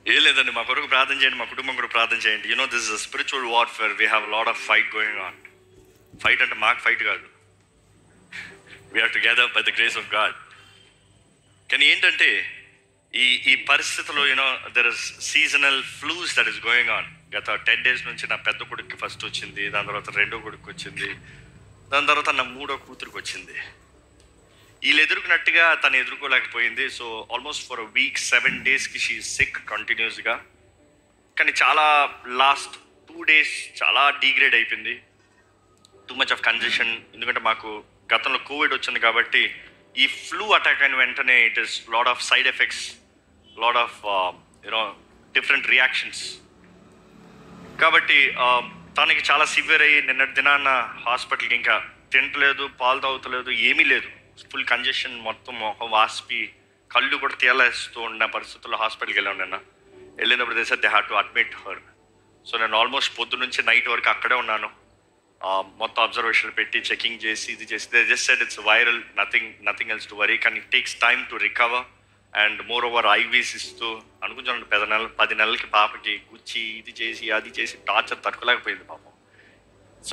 ఏం లేదండి మా కొరకు ప్రార్థన చేయండి మా కుటుంబం కొరకు ప్రార్థన చేయండి you know this is spiritual warfare we have lot of fight going on fight అంటే మాకు ఫైట్ కాదు we're together by the grace of God కానీ ఏంటంటే ఈ ఈ పరిస్థితిలో you know there is seasonal flus that is going on గత టెన్ డేస్ నుంచి నా పెద్ద కొడుకు ఫస్ట్ వచ్చింది దాని తర్వాత రెండో కొడుకు వచ్చింది దాని తర్వాత నా మూడో కూతురికి వచ్చింది వీళ్ళు ఎదుర్కొన్నట్టుగా తను ఎదుర్కోలేకపోయింది so almost for week seven డేస్కి షీ సిక్ కంటిన్యూస్గా కానీ చాలా లాస్ట్ టూ డేస్ చాలా డీగ్రేడ్ అయిపోయింది టూ మచ్ ఆఫ్ కంజెషన్ ఎందుకంటే మాకు గతంలో కోవిడ్ వచ్చింది కాబట్టి ఈ ఫ్లూ అటాక్ అయిన వెంటనే it is lot of side effects lot of you know different reactions కాబట్టి uh, తనకి చాలా సివియర్ అయ్యి నిన్నటి దినాన్న హాస్పిటల్కి ఇంకా తింటలేదు పాలు తాగుతలేదు ఏమీ లేదు ఫుల్ కంజెషన్ మొత్తం మొహం వాస్పి కళ్ళు కూడా తేలేస్తూ ఉన్న పరిస్థితుల్లో హాస్పిటల్కి వెళ్ళాం నిన్న వెళ్ళినప్పుడు తెలిసే they have to admit her so నేను ఆల్మోస్ట్ పొద్దు నుంచి నైట్ వరకు అక్కడే ఉన్నాను ఆ, మొత్తం అబ్జర్వేషన్ పెట్టి చెకింగ్ చేసి ఇది చేసి they just said it's viral nothing nothing else to worry కానీ it takes time to recover and moreover IVs ఇస్తూ అనుకుంటున్నాను పది నెలలు పది నెలలకి పాపకి గుచ్చి ఇది చేసి అది చేసి టార్చర్ తట్టుకోలేకపోయింది పాపం సో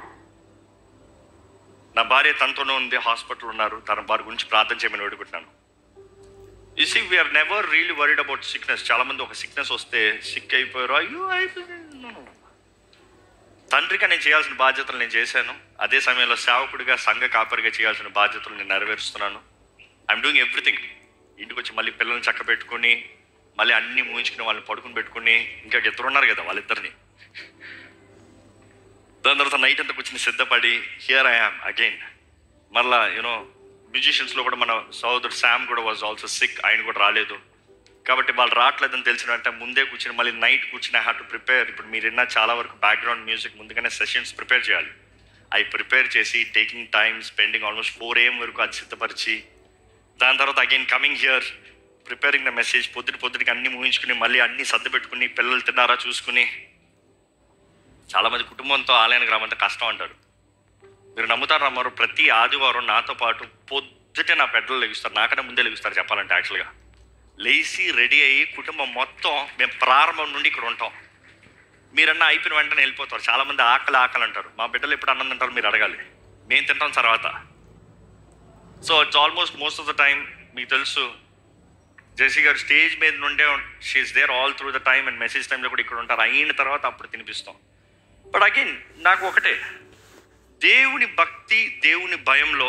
నా భార్య తనతోనే ఉంది హాస్పిటల్ ఉన్నారు తన వారి గురించి ప్రార్థన చేయమని వేడుకుంటున్నాను ఈ సి we're never really worried about sickness చాలా మంది ఒక సిక్నెస్ వస్తే సిక్ అయిపోయారు అయ్యో అయిపోయింది No, no, no. తండ్రిగా నేను చేయాల్సిన బాధ్యతలు నేను చేశాను అదే సమయంలో సేవకుడిగా సంఘ కాపరిగా చేయాల్సిన బాధ్యతలు నేను నెరవేరుస్తున్నాను ఐఎమ్ డూయింగ్ ఎవ్రీథింగ్ ఇంటికి వచ్చి మళ్ళీ పిల్లల్ని చక్క పెట్టుకుని మళ్ళీ అన్ని మూయించుకుని వాళ్ళని పడుకుని పెట్టుకుని ఇంకా ఇద్దరు ఉన్నారు కదా వాళ్ళిద్దరిని దాని తర్వాత నైట్ అంతా కూర్చుని సిద్ధపడి హియర్ ఐ యామ్ అగైన్ మళ్ళా యూనో మ్యూజిషియన్స్లో కూడా మన సోదరుడు శామ్ కూడా వాజ్ ఆల్సో సిక్ ఆయన కూడా రాలేదు కాబట్టి వాళ్ళు రావట్లేదని తెలిసిన అంటే ముందే కూర్చుని మళ్ళీ నైట్ కూర్చుని ఐ హ్యావ్ టు ప్రిపేర్ ఇప్పుడు మీరు విన్న చాలా వరకు బ్యాక్గ్రౌండ్ మ్యూజిక్ ముందుగానే సెషన్స్ ప్రిపేర్ చేయాలి అవి ప్రిపేర్ చేసి taking time spending almost four AM వరకు అది సిద్ధపరిచి దాని తర్వాత again coming here preparing the message పొద్దుటి పొద్దుటికి అన్ని ముగించుకుని మళ్ళీ అన్ని సర్ది పెట్టుకుని పిల్లలు తిన్నారా చూసుకుని చాలా మంది కుటుంబంతో ఆలయానికి రామంటే కష్టం అంటారు మీరు నమ్ముతారు నమ్మరు ప్రతి ఆదివారం నాతో పాటు పొద్దుటే నా పెద్దలు లెగుస్తారు నాకన్నా ముందే లెగుస్తారు చెప్పాలంటే యాక్చువల్గా లేచి రెడీ అయ్యి కుటుంబం మొత్తం మేము ప్రారంభం నుండి ఇక్కడ ఉంటాం మీరన్నా అయిపోయిన వెంటనే వెళ్ళిపోతారు చాలా మంది ఆకలి ఆకలి అంటారు మా బిడ్డలు ఎప్పుడు అన్నం తింటారు మీరు అడగాలి మేము తింటాం తర్వాత so it's almost most of the time మీకు తెలుసు జెసి గారు స్టేజ్ మీద నుండే she is there all through the time and message టైంలో కూడా ఇక్కడ ఉంటారు అయిన తర్వాత అప్పుడు తినిపిస్తాం బట్ అగైన్ నాకు ఒకటే దేవుని భక్తి దేవుని భయంలో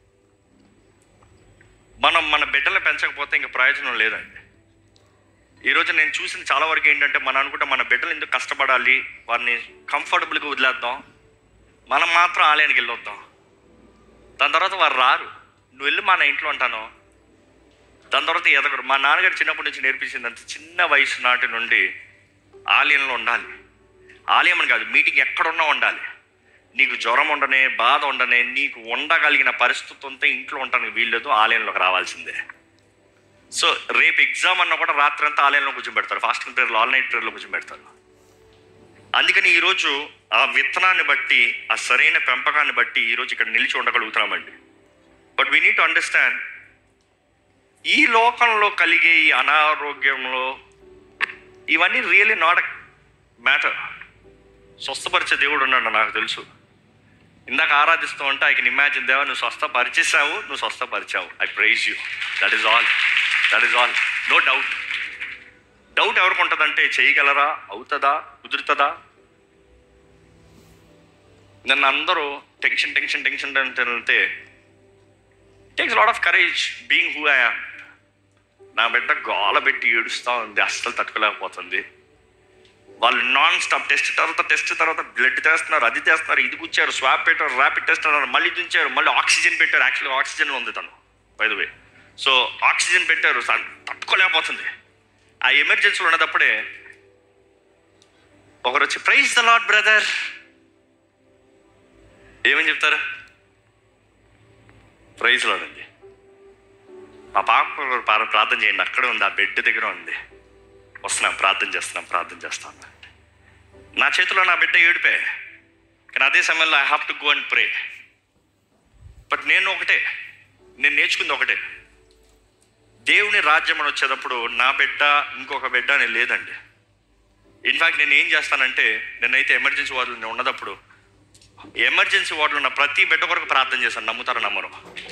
మనం మన బిడ్డలు పెంచకపోతే ఇంకా ప్రయోజనం లేదండి ఈరోజు నేను చూసిన చాలా వరకు ఏంటంటే మనం అనుకుంటే మన బిడ్డలు ఎందుకు కష్టపడాలి వారిని కంఫర్టబుల్గా వదిలేద్దాం మనం మాత్రం ఆలయానికి వెళ్ళొద్దాం దాని తర్వాత వారు రారు నువ్వు వెళ్ళి మా నా ఇంట్లో ఉంటాను దాని తర్వాత ఎదగడు మా నాన్నగారు చిన్నప్పటి నుంచి నేర్పించింది అంత చిన్న వయసు నాటి నుండి ఆలయంలో ఉండాలి ఆలయం అని కాదు మీటింగ్ ఎక్కడున్నా ఉండాలి నీకు జ్వరం ఉండనే బాధ ఉండనే నీకు ఉండగలిగిన పరిస్థితి ఉంటే ఇంట్లో ఉండడానికి వీల్లేదు ఆలయంలోకి రావాల్సిందే సో రేపు ఎగ్జామ్ అన్నా కూడా రాత్రి అంతా ఆలయంలో కూర్చోబెడతారు ఫాస్టింగ్ ప్రేయర్లో ఆల్ నైట్ ప్రేయర్లో కూర్చోబెడతారు అందుకని ఈరోజు ఆ విత్తనాన్ని బట్టి ఆ సరైన పెంపకాన్ని బట్టి ఈరోజు ఇక్కడ నిలిచి ఉండగలుగుతున్నామండి but we need to understand ఈ లోకంలో కలిగే ఈ అనారోగ్యంలో ఇవన్నీ రియల్లీ నాట్ మ్యాటర్ స్వస్థపరిచే దేవుడు ఉన్నాడు నాకు తెలుసు ఇందాక ఆరాధిస్తూ ఉంటే ఐ కెన్ ఇమాజిన్ దేవా నువ్వు స్వస్థపరిచేసావు నువ్వు స్వస్థపరిచావు I praise you that is all that is all no doubt doubt ఎవరికి ఉంటుందంటే చేయగలరా అవుతుందా కుదురుతుందా నన్ను అందరూ టెన్షన్ టెన్షన్ టెన్షన్ అంటే వెళ్తే takes lot of courage being who I నా బిడ్డ గోల పెట్టి ఏడుస్తూ ఉంది అస్సలు తట్టుకోలేకపోతుంది వాళ్ళు నాన్ స్టాప్ టెస్ట్ తర్వాత టెస్ట్ తర్వాత బ్లడ్ చేస్తున్నారు అది చేస్తున్నారు ఇది కూర్చారు స్వాప్ పెట్టారు ర్యాపిడ్ టెస్ట్ అన్నారు మళ్ళీ దించారు మళ్ళీ ఆక్సిజన్ పెట్టారు యాక్చువల్గా ఆక్సిజన్ ఉంది తను by the way so oxygen పెట్టారు తను తట్టుకోలేకపోతుంది ఆ ఎమర్జెన్సీలో ఉన్నదప్పుడే ఒకరు వచ్చి ప్రైజ్ ద లాడ్ బ్రదర్ ఏమని చెప్తారు ప్రైజ్ లాడ్ అండి మా పాప ప్రా- ప్రార్థన చేయండి అక్కడే ఉంది ఆ బెడ్ దగ్గర ఉంది వస్తున్నాం ప్రార్థన చేస్తున్నాం ప్రార్థన చేస్తాం నా చేతిలో నా బిడ్డ ఏడిపే కానీ అదే సమయంలో I have to go and pray but నేను ఒకటే నేను నేర్చుకుంది ఒకటే దేవుని రాజ్యం అని వచ్చేటప్పుడు నా బిడ్డ ఇంకొక బిడ్డ అని లేదండి ఇన్ఫాక్ట్ నేను ఏం చేస్తానంటే నేనైతే ఎమర్జెన్సీ వార్డులో నేను ఉన్నదప్పుడు ఎమర్జెన్సీ వార్డులో ఉన్న ప్రతి బిడ్డ కొరకు ప్రార్థన చేశాను నమ్ముతారా నమ్మరు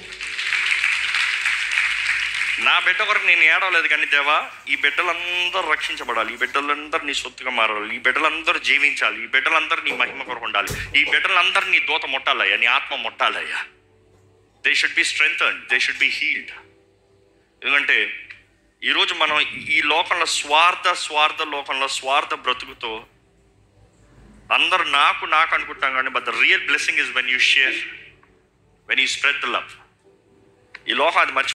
నా బిడ్డ కొరకు నేను ఏడవలేదు కానీ దేవా ఈ బిడ్డలందరూ రక్షించబడాలి ఈ బిడ్డలందరూ నీ సొత్తుగా మారాలి ఈ బిడ్డలందరూ జీవించాలి ఈ బిడ్డలందరూ నీ మహిమ కొరకు ఉండాలి ఈ బిడ్డలందరూ నీ దూత ముట్టాలయ్యా నీ ఆత్మ ముట్టాలయ్యా they should be strength they should be healed ఎందుకంటే ఈరోజు మనం ఈ లోకంలో స్వార్థ స్వార్థ లోకంలో స్వార్థ బ్రతుకుతో అందరూ నాకు నాకు అనుకుంటాం కానీ but the real blessing is when you share when you spread the love ఈ లోకం అది మర్చి